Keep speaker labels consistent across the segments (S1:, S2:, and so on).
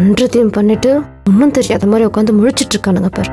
S1: பண்றதையும் பண்ணிட்டு ஒன்றும் தெரியாத மாதிரி உட்காந்து முழிச்சிட்டு இருக்கானுங்க பாரு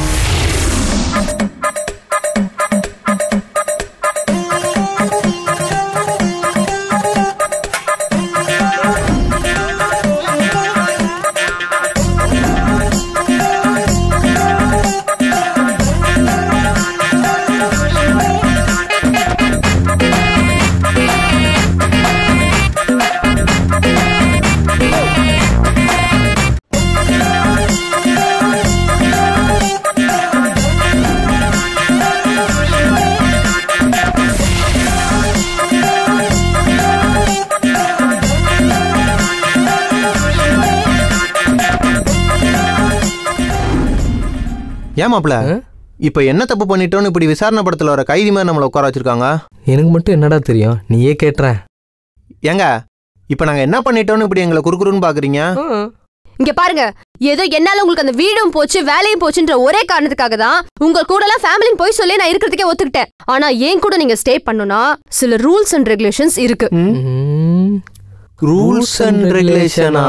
S2: ஏன் மாப்ள இப்ப என்ன தப்பு பண்ணிட்டோன்னு இப்படி விசாரணை படத்துல வர கைதி மாதிரி நம்மளை உட்கார வச்சிருக்காங்க
S3: எனக்கு மட்டும் என்னடா தெரியும் நீயே கேட்டுற
S2: ஏங்க இப்ப நாங்க என்ன பண்ணிட்டோன்னு இப்படி எங்களை குறுகுறுன்னு பாக்குறீங்க
S4: இங்க பாருங்க ஏதோ என்னால உங்களுக்கு அந்த வீடும் போச்சு வேலையும் போச்சுன்ற ஒரே காரணத்துக்காக தான் உங்க கூட எல்லாம் ஃபேமிலின்னு போய் சொல்லி நான் இருக்கிறதுக்கே ஒத்துக்கிட்டேன் ஆனா ஏன் கூட நீங்க ஸ்டே பண்ணுனா சில ரூல்ஸ் அண்ட் ரெகுலேஷன்ஸ் இருக்கு
S2: ரூல்ஸ் அண்ட் ரெகுலேஷனா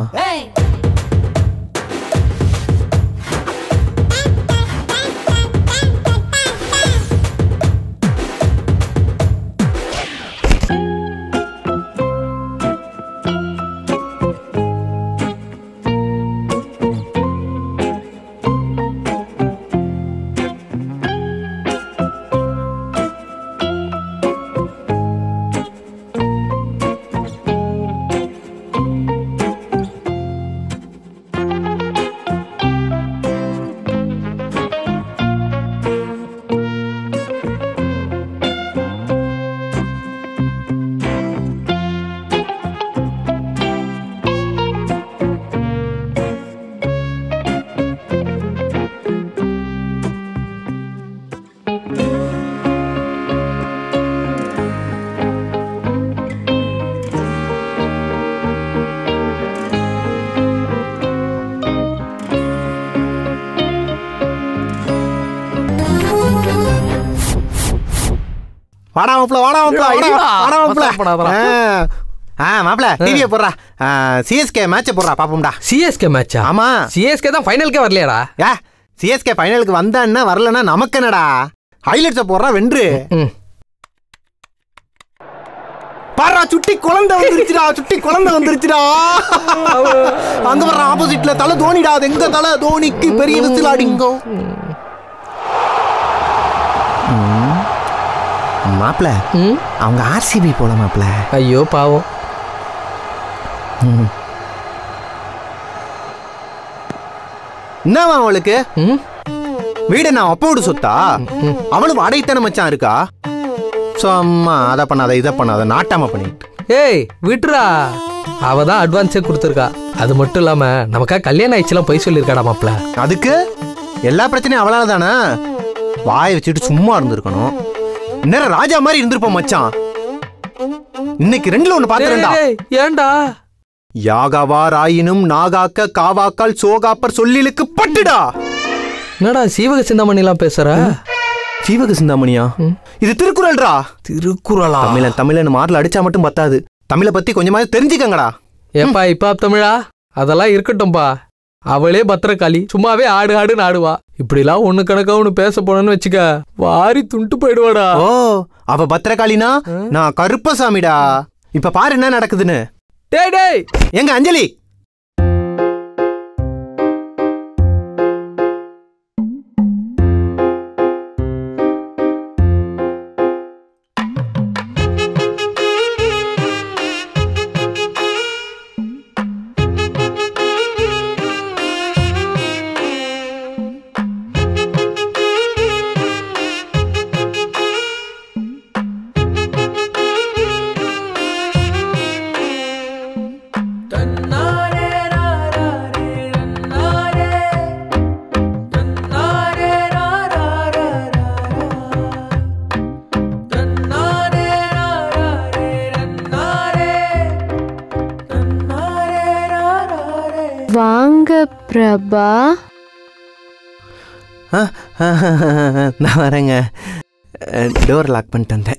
S2: வாடா மாப்ள வாடா மாப்ள வாடா
S3: ஐயா,
S2: வாடா மாப்ள
S3: அவசரப்படாத, அவசரப்படாத.
S2: ஆ மாப்ள டிவியை போடுறா சிஎஸ்கே மேட்சை போடுறா பாப்போம்டா
S3: சிஎஸ்கே மேட்சா
S2: ஆமா
S3: சிஎஸ்கே தான் ஃபைனலுக்கே வரலையாடா
S2: ஏ சிஎஸ்கே ஃபைனலுக்கு வந்தான்னா வரலன்னா நமக்கு என்னடா ஹைலைட்ஸை போடுறா வென்று
S3: ம்.
S2: பாரா சுட்டி குழந்தை வந்துருச்சுடா சுட்டி குழந்தை வந்துருச்சுடா அங்க வர்ற ஆப்போசிட்ல தலை தோனிடா அது எங்க தலை தோனிக்கு பெரிய விசில் அடிங்கோ மாப்ள
S3: ம்
S2: அவங்க ஆர்சிபி போல மாப்ள
S3: ஐயோ பாவம்
S2: என்னவா அவளுக்கு
S3: ம்
S2: வீடு நான் அப்போடு சொத்தா அவளும் அடைத்தன மச்சான் இருக்கா ஸோ அம்மா அதை பண்ணாத இதை பண்ணாத நாட்டாம பண்ணிட்டு
S3: ஏய் விட்டுறா அவ தான் அட்வான்ஸே கொடுத்துருக்கா அது மட்டும் இல்லாம நமக்கா கல்யாணம் ஆயிடுச்சுலாம் போய் சொல்லியிருக்காடா மாப்ள
S2: அதுக்கு எல்லா பிரச்சனையும் அவளால தானே வாயை வச்சுட்டு சும்மா இருந்திருக்கணும் நேரம் ராஜா மாதிரி இருந்திருப்போம் மச்சான் இன்னைக்கு ரெண்டுல ஒண்ணு பாத்துறேன்டா
S3: ஏய், ஏன்டா
S2: யாகாவாராயினும் நாகாக்க காவாக்கால் சோகாப்பர் சொல்லிலுக்கு பட்டுடா
S3: என்னடா சீவக சிந்தாமணிலாம் பேசுற
S2: சீவக சிந்தாமணியா இது திருக்குறள்டா
S3: திருக்குறளா
S2: தமிழன் தமிழன் மாறல அடிச்சா மட்டும் பத்தாது தமிழை பத்தி கொஞ்சமாவது தெரிஞ்சுக்கங்கடா
S3: ஏப்பா இப்பா தமிழா அதெல்லாம் இருக்கட்டும்பா அவளே பத்திரகாளி சும்மாவே ஆடு ஆடுன்னு ஆடுவா இப்படிலாம் ஒண்ணு கணக்கா ஒண்ணு பேச போனேன்னு வச்சுக்க வாரி துண்டு போயிடுவாடா
S2: ஓ அவ பத்திரகாளினா நான் கருப்பசாமிடா இப்ப பாரு என்ன நடக்குதுன்னு
S3: டேய் டேய்
S2: எங்க அஞ்சலி
S1: வாங்க பிரபா
S2: ஆ, ஆ, நான் வரேங்க டோர் லாக் பண்ணிட்டு வந்தேன்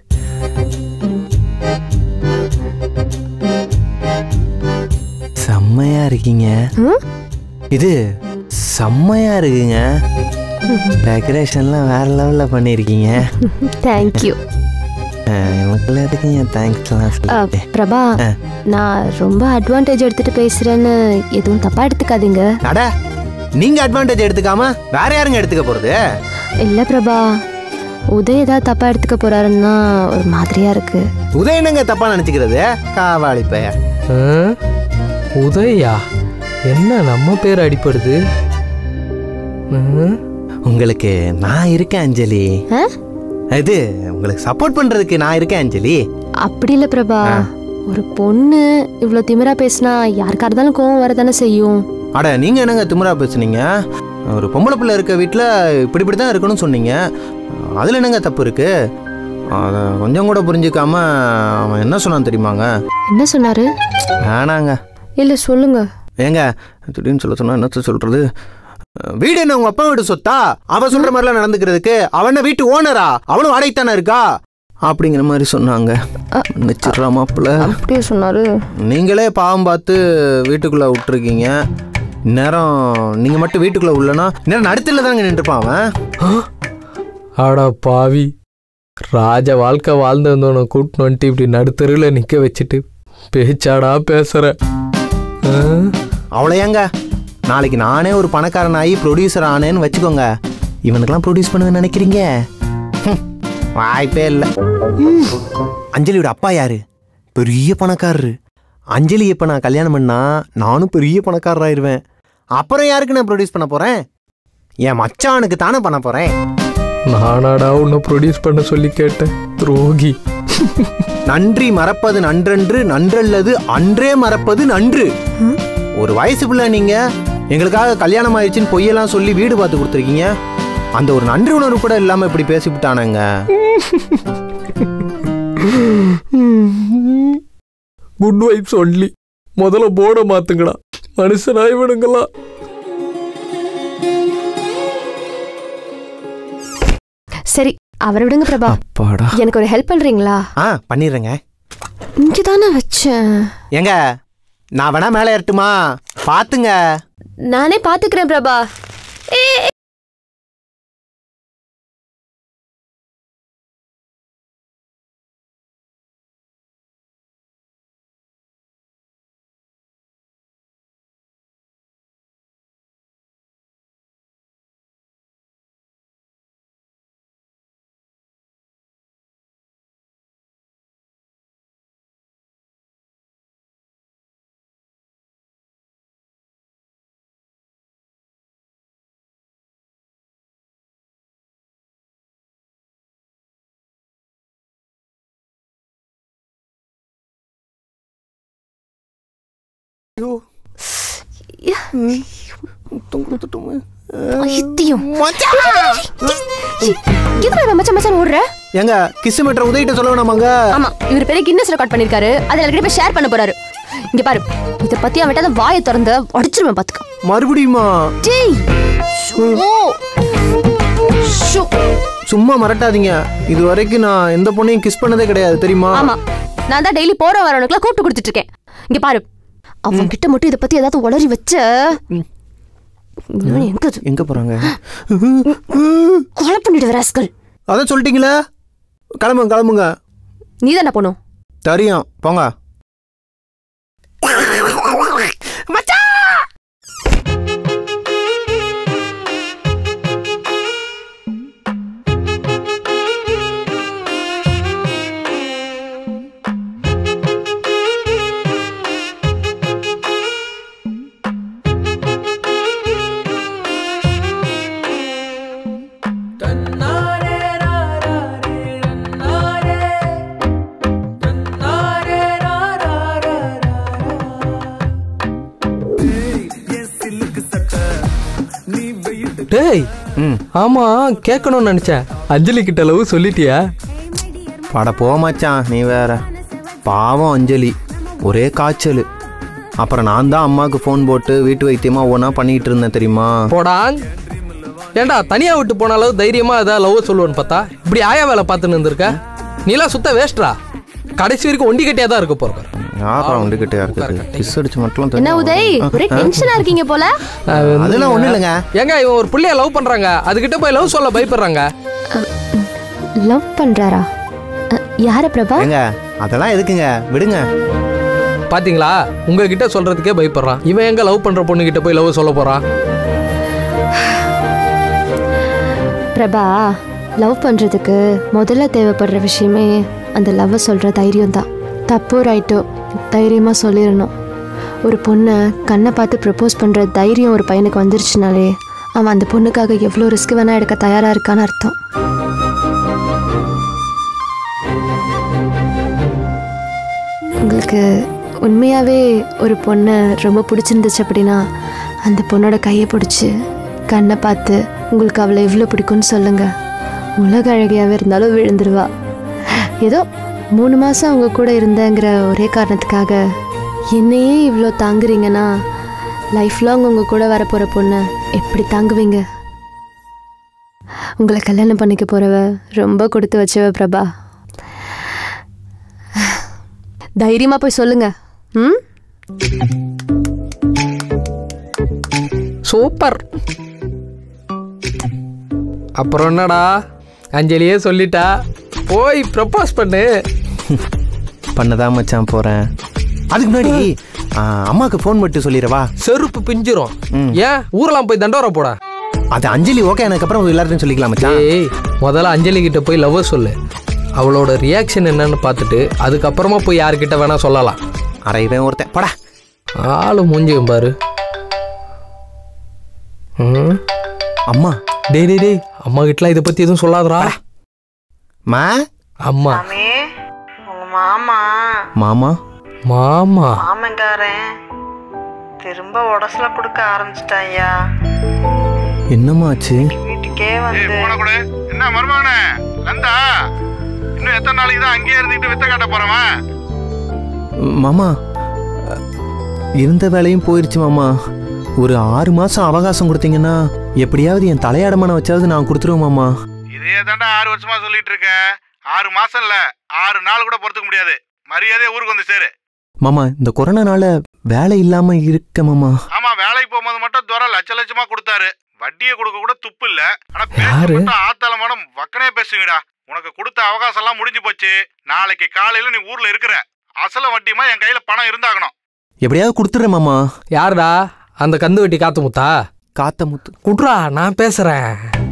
S2: செம்ம செம்மையா இருக்கீங்க
S4: ம்?
S2: இது செம்மையா இருக்குங்க டெக்கரேஷன்லாம் வேற லெவலில் பண்ணியிருக்கீங்க
S4: தேங்க்யூ
S2: எனக்குள்ள எதுக்குங்க தேங்க்ஸ்லாம் சொல்லிட்டு
S4: பிரபா
S2: ஆ.
S4: நான் ரொம்ப அட்வான்டேஜ் எடுத்துட்டு பேசுறேன்னு எதுவும் தப்பா எடுத்துக்காதீங்க
S2: அட நீங்க அட்வான்டேஜ் எடுத்துக்காம வேற யாருங்க எடுத்துக்க போறது
S4: இல்ல பிரபா உதய் ஏதாவது தப்பா எடுத்துக்க போறாருன்னா ஒரு மாதிரியா இருக்கு
S2: உதய என்னங்க தப்பா நினைச்சுக்கிறது காவாளி பைய
S3: ஆ? உதயா என்ன நம்ம பேர் அடிப்படுது ஆ?
S2: உங்களுக்கு நான் இருக்கேன் அஞ்சலி
S4: ஆ?
S2: இது உங்களுக்கு சப்போர்ட் பண்றதுக்கு நான் இருக்கேன் அஞ்சலி
S4: அப்படி இல்ல பிரபா ஒரு பொண்ணு இவ்ளோ திமிரா பேசினா யாருக்கா இருந்தாலும் கோவம் வரதானே செய்யும்
S2: அட நீங்க என்னங்க திமிரா பேசுனீங்க ஒரு பொம்பளை பிள்ளை இருக்க வீட்டில் இப்படி இப்படி தான் இருக்கணும்னு சொன்னீங்க அதில் என்னங்க தப்பு இருக்கு அதை கொஞ்சம் கூட புரிஞ்சுக்காம அவன் என்ன சொன்னான் தெரியுமாங்க
S4: என்ன சொன்னாரு
S2: வேணாங்க
S4: இல்ல சொல்லுங்க
S2: ஏங்க திடீர்னு சொல்ல சொன்னா என்ன சொல்றது வீடு என்ன உங்க அப்பா வீடு சொத்தா அவ சொல்ற மாதிரிலாம் நடந்துக்கிறதுக்கு அவன் என்ன வீட்டு ஓனரா அவனும் வாடகைத்தானே இருக்கா அப்படிங்கிற மாதிரி சொன்னாங்க நிச்சிடுறா மாப்பிள்ள
S4: அப்படியே சொன்னாரு
S2: நீங்களே பாவம் பார்த்து வீட்டுக்குள்ள விட்டுருக்கீங்க இந்நேரம் நீங்க மட்டும் வீட்டுக்குள்ள உள்ளனா இந்நேரம் நடுத்துல தாங்க நின்றுப்பான் அவன்
S3: அடா பாவி ராஜ வாழ்க்கை வாழ்ந்து வந்தவனை கூட்டின்னு வந்துட்டு இப்படி நடுத்தருவில் நிற்க வச்சுட்டு பேச்சாடா பேசுற ஆ?
S2: அவ்வளோ ஏங்க நாளைக்கு நானே ஒரு பணக்காரன் ஆகி ப்ரொடியூசர் ஆனேன்னு வச்சுக்கோங்க இவனுக்கெல்லாம் ப்ரொடியூஸ் பண்ணுவேன்னு நினைக்கிறீங்க ஹம், வாய்ப்பே இல்லை அஞ்சலியோட அப்பா யாரு பெரிய பணக்காரரு அஞ்சலி இப்போ நான் கல்யாணம் பண்ணா நானும் பெரிய பணக்காரராயிருவேன் அப்புறம் யாருக்கு நான் ப்ரொடியூஸ் பண்ண போறேன் என் மச்சானுக்கு தானே பண்ண போறேன்
S3: நானாடா உன்னை ப்ரொடியூஸ் பண்ண சொல்லி கேட்டேன் துரோகி
S2: நன்றி மறப்பது நன்றன்று நன்றல்லது அன்றே மறப்பது நன்று ஒரு வயசு பிள்ளை நீங்க எங்களுக்காக கல்யாணம் ஆயிடுச்சுன்னு பொய்யெல்லாம் சொல்லி வீடு பார்த்து கொடுத்துருக்கீங்க அந்த ஒரு நன்றி உணர்வு கூட இல்லாம இப்படி பேசிவிட்டானுங்க
S3: குட் வைப்ஸ் ஒன்லி முதல்ல போர்டை மாத்துங்கடா மனுஷனா இவனுங்களா
S4: சரி அவரை விடுங்க பிரபா
S2: அப்பாடா
S4: எனக்கு ஒரு ஹெல்ப் பண்றீங்களா
S2: ஆ பண்ணிடுறேங்க
S4: இங்க தானே வச்சேன்
S2: ஏங்க நான் வேணா மேலே ஏறட்டுமா பாத்துங்க
S4: நானே பாத்துக்கிறேன் பிரபா ஐத்தியம் எதுக்கு மச்சான் மச்சான் ஓடுற
S2: ஏங்க கிஸ் மீட்டர் உதயிட்ட சொல்ல வேணாமாங்க
S4: ஆமா இவர் பெரிய கின்னஸ் ரெக்கார்ட் பண்ணிருக்காரு அதை எல்லாருக்கிட்ட போய் ஷேர் பண்ண போறாரு இங்க பாரு இத பத்தி அவன்கிட்ட அந்த வாயை திறந்து உடைச்சிருவேன் பாத்துக்க
S2: மறுபடியுமா
S4: டேய் ஓ ஷோ
S2: சும்மா மறட்டாதீங்க இது வரைக்கும் நான் எந்த பொண்ணையும் கிஸ் பண்ணதே கிடையாது தெரியுமா
S4: ஆமா நான் தான் டெய்லி போற வரவனுக்குலாம் கூப்பிட்டு கொடுத்துட்டு இருக்கேன் இங்க பாரு அவன் கிட்ட மட்டும் இத பத்தி ஏதாவது உளறி வச்ச இவன் எங்க இது?
S2: எங்க போறாங்க
S4: கொலை பண்ணிடுவ ராஸ்கல்
S2: அதான் சொல்லிட்டீங்களே கிளம்புங்க கிளம்புங்க
S4: நீ தானே போனோம்
S2: தெரியும் போங்க
S3: டேய்
S2: ம்
S3: ஆமா கேட்கணும்னு நினைச்சேன் அஞ்சலி கிட்ட அளவு சொல்லிட்டியா
S2: பட போ மச்சான் நீ வேற பாவம் அஞ்சலி ஒரே காய்ச்சல் அப்புறம் நான் தான் அம்மாவுக்கு ஃபோன் போட்டு வீட்டு வைத்தியமா ஒன்றா பண்ணிக்கிட்டு இருந்தேன் தெரியுமா
S3: போடாங் ஏன்டா தனியா விட்டு போன அளவு தைரியமா ஏதாவது லவ் சொல்லுவேன்னு பார்த்தா இப்படி ஆயா வேலை பார்த்துன்னு இருந்திருக்க நீலாம் சுத்த வேஸ்ட்ரா கடைசி வரைக்கும் ஒண்டி கட்டியா தான் இருக்க போற
S2: யாரா உண்டுகிட்டே இருக்குது கிஸ் அடிச்சு மட்டும்
S4: என்ன உதய் ஒரே டென்ஷனா இருக்கீங்க போல
S2: அதெல்லாம் ஒண்ணும் இல்லைங்க
S3: ஏங்க இவன் ஒரு புள்ளைய லவ் பண்றாங்க அதுகிட்ட போய் லவ் சொல்ல பயப்படுறாங்க
S1: லவ் பண்றாரா அ, யார பிரபா
S2: ஏங்க அதெல்லாம் எதுக்குங்க விடுங்க
S3: பாத்தீங்களா உங்ககிட்ட சொல்றதுக்கே பயப்படுறான் இவன் எங்க லவ் பண்ற பொண்ணு கிட்ட போய் லவ் சொல்ல போறான்
S1: பிரபா லவ் பண்றதுக்கு முதல்ல தேவைப்படுற விஷயமே அந்த லவ்வை சொல்ற தைரியம் தான் தப்போ ரைட்டோ தைரியமா சொல்லிடணும் ஒரு பொண்ணை கண்ணை பார்த்து ப்ரப்போஸ் பண்ற தைரியம் ஒரு பையனுக்கு வந்துருச்சுனாலே அவன் அந்த பொண்ணுக்காக எவ்வளோ ரிஸ்க் வேணா எடுக்க தயாரா இருக்கான்னு அர்த்தம் உங்களுக்கு உண்மையாகவே ஒரு பொண்ணை ரொம்ப பிடிச்சிருந்துச்சு அப்படின்னா அந்த பொண்ணோட கையை பிடிச்சி கண்ணை பார்த்து உங்களுக்கு அவளை எவ்வளோ பிடிக்கும்னு சொல்லுங்க உலக அழகியாகவே இருந்தாலும் விழுந்துருவா ஏதோ மூணு மாதம் அவங்க கூட இருந்தேங்கிற ஒரே காரணத்துக்காக என்னையே இவ்வளோ தாங்குறீங்கன்னா லைஃப் லாங் உங்கள் கூட வரப்போகிற பொண்ணை எப்படி தாங்குவீங்க உங்களை கல்யாணம் பண்ணிக்க போகிறவ ரொம்ப கொடுத்து வச்சவ பிரபா தைரியமா போய் சொல்லுங்க ம்
S3: சூப்பர் அப்புறம் என்னடா அஞ்சலியே சொல்லிட்டா போய் ப்ரப்போஸ் பண்ணு
S2: பண்ணதான் மச்சான் போறேன் அதுக்கு முன்னாடி ஆ, அம்மாக்கு ஃபோன் மட்டும் சொல்லிடவா
S3: செருப்பு பிஞ்சிரும்
S2: ம்.
S3: ஏன் ஊரெல்லாம் போய் தண்டோரம் போட
S2: அது அஞ்சலி ஓகே எனக்கு அப்புறம் எல்லார்ட்டையும் சொல்லிக்கலாம் மச்சான்
S3: ஏய் முதல்ல அஞ்சலி கிட்ட போய் லவ் சொல்லு அவளோட ரியாக்ஷன் என்னன்னு பார்த்துட்டு அதுக்கப்புறமா போய் யார்கிட்ட வேணா சொல்லலாம்
S2: அரை இவன் ஒருத்தன் படா
S3: ஆளு மூஞ்சியும் பாரு ம்.
S2: அம்மா
S3: டேய் டேய் டேய் அம்மா கிட்டலாம் இதை பத்தி எதுவும் சொல்லாதடா
S2: மா
S3: அம்மா
S5: சாமி உங்க மாமா
S2: மாமா
S3: மாமா
S5: மாமன்காரன் திரும்ப உடசுல கொடுக்க ஆரம்பிச்சிட்டான் ஐயா
S2: என்னம்மா ஆச்சு
S5: வீட்டுக்கே
S6: ஏய்
S5: வந்து
S6: போன கூட என்ன மருமகனே லந்தா இன்னும் எத்தனை நாளைக்கு தான் அங்கேயே இருந்துட்டு வித்த காட்ட போறவன்
S2: மாமா அ, இருந்த வேலையும் போயிருச்சு மாமா ஒரு ஆறு மாசம் அவகாசம் கொடுத்தீங்கன்னா எப்படியாவது என் தலையாடமான வச்சாவது நான் கொடுத்துருவேன் மாமா
S6: இதே தாண்டா ஆறு வருஷமா சொல்லிட்டு இருக்க ஆறு மாசம் இல்ல ஆறு நாள் கூட பொறுத்துக்க முடியாது மரியாதையா ஊருக்கு வந்து சேரு
S2: மாமா இந்த கொரோனானால வேலை இல்லாம இருக்க மாமா
S6: ஆமா வேலைக்கு போகும்போது மட்டும் துறை லட்ச லட்சமா கொடுத்தாரு வட்டியை கொடுக்க கூட துப்பு இல்ல ஆனா
S3: யாரு?
S6: பேச்சு மட்டும் ஆத்தால மேடம் வக்கனே பேசுங்கடா உனக்கு கொடுத்த அவகாசம் எல்லாம் முடிஞ்சு போச்சு நாளைக்கு காலையில நீ ஊர்ல இருக்கிற அசல வட்டியுமா என் கையில பணம் இருந்தாகணும்
S2: எப்படியாவது கொடுத்துட்றேன் மாமா
S3: யாருடா அந்த கந்து வெட்டி காத்து முத்தா
S2: காத்த முத்து
S3: குட்ரா நான் பேசுறேன்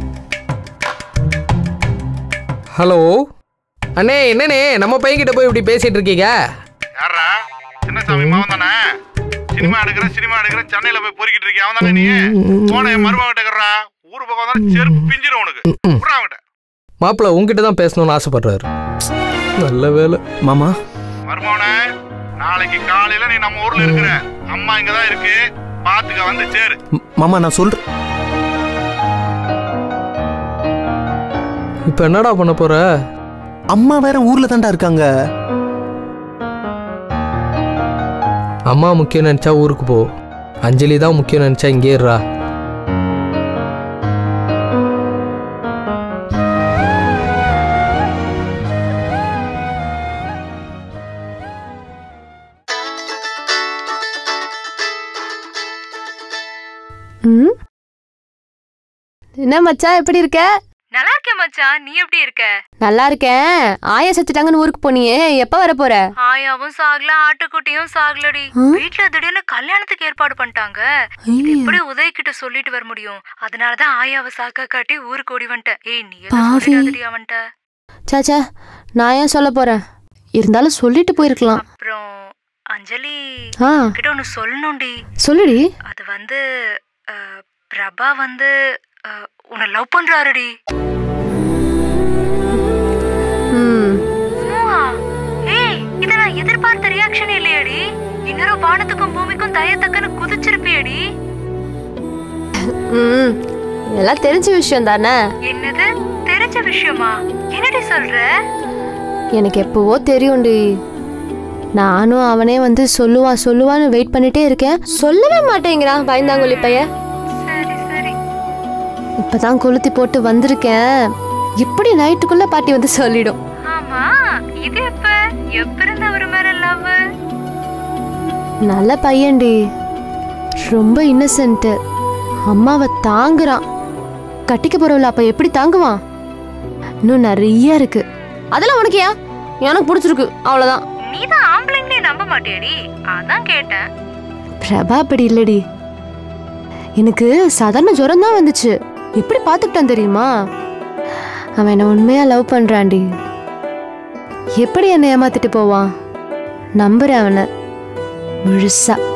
S3: ஹலோ அண்ணே என்னண்ணே நம்ம பையன்கிட்ட போய் இப்படி பேசிட்டு இருக்கீங்க
S6: யாரா சின்னசாமி மாவன் தானே சினிமா எடுக்கிறேன் சினிமா எடுக்கிறேன் சென்னையில போய் பொறுக்கிட்டு இருக்கிய அவன் தானே நீ போன என் மருமகிட்ட இருக்கிறா ஊர் பக்கம் வந்தா செருப்பு பிஞ்சிரும் உனக்கு விட்றா அவன்கிட்ட
S3: மாப்பிள்ள உங்ககிட்ட தான் பேசணும்னு ஆசைப்படுறாரு நல்ல வேலை
S2: மாமா
S6: மருமகனே நாளைக்கு காலையில நீ நம்ம ஊர்ல இருக்கிற அம்மா இங்கதான் இருக்கு பாத்துக்க வந்து சேரு
S2: ம், மாமா நான் சொல்றேன்
S3: இப்போ என்னடா பண்ண போற
S2: அம்மா வேற ஊர்ல தான்டா இருக்காங்க
S3: அம்மா முக்கியம் நினைச்சா ஊருக்கு போ அஞ்சலி தான் முக்கியம் நினைச்சா இங்கே இருடா
S1: ம் என்ன மச்சான் எப்படி இருக்க
S7: நல்லா இருக்கேன் மச்சான் நீ எப்படி இருக்க
S1: நல்லா இருக்கேன் ஆயா செத்துட்டாங்கன்னு ஊருக்கு போனியே எப்ப வர போற
S7: ஆயாவும் சாகல ஆட்டுக்குட்டியும் சாகலடி
S1: ஆ?
S7: வீட்ல திடீர்னு கல்யாணத்துக்கு ஏற்பாடு பண்ணிட்டாங்க இது எப்படி உதய் கிட்ட சொல்லிட்டு வர முடியும் அதனாலதான் ஆயாவை சாக்கா காட்டி ஊருக்கு ஓடி வந்துட்டேன் ஏய் நீ எல்லாம்
S1: பாவி.
S7: சொல்லிடாதடி அவன்கிட்ட
S1: சாச்சா நான் ஏன் சொல்ல போறேன் இருந்தாலும் சொல்லிட்டு போயிருக்கலாம்
S7: அப்புறம் அஞ்சலி
S1: ஆ
S7: கிட்ட ஒன்னு சொல்லணும்டி
S1: சொல்லுடி
S7: அது வந்து அஹ், பிரபா வந்து அஹ், உன்னை லவ் பண்றாருடி
S1: ம்
S7: மூவா? ஏய் இத நான் எதிர்பார்த்த ரியாக்ஷன் இல்லையடி இன்னொரு வானத்துக்கும் பூமிக்கும் தயத்தக்கன்னு குதிச்சிருப்பியடி
S1: ம் எல்லாம் தெரிஞ்ச விஷயம் தானே
S7: என்னது தெரிஞ்ச விஷயமா என்னடி சொல்ற
S1: எனக்கு எப்பவோ தெரியும்டி நானும் அவனே வந்து சொல்லுவான் சொல்லுவான்னு வெயிட் பண்ணிட்டே இருக்கேன் சொல்லவே மாட்டேங்கிறான் பயந்தாங்கொல்லி பையன்
S7: சரி சரி
S1: இப்பதான் கொளுத்தி போட்டு வந்திருக்கேன் இப்படி நைட்டுக்குள்ள பாட்டி வந்து சொல்லிடும்
S7: ஆமா இது எப்ப எப்ப இருந்த ஒரு மேல லவ்
S1: நல்ல பையன்டி ரொம்ப இன்னசென்ட்டு அம்மாவை தாங்குறான் கட்டிக்க போறவள அப்ப எப்படி தாங்குவான் இன்னும் நிறைய இருக்கு
S4: அதெல்லாம் உனக்கு ஏன் எனக்கு பிடிச்சிருக்கு அவ்வளவுதான்
S7: நீ தான் ஆம்பளைங்களே நம்ப மாட்டியடி அதான் கேட்டேன்
S1: பிரபா அப்படி இல்லடி எனக்கு சாதாரண ஜுரம் தான் வந்துச்சு எப்படி பார்த்துக்கிட்டான் தெரியுமா அவன் என்னை உண்மையா லவ் பண்றான்டி எப்படி என்னை ஏமாத்திட்டு போவான் நம்புறேன் அவனை முழுசா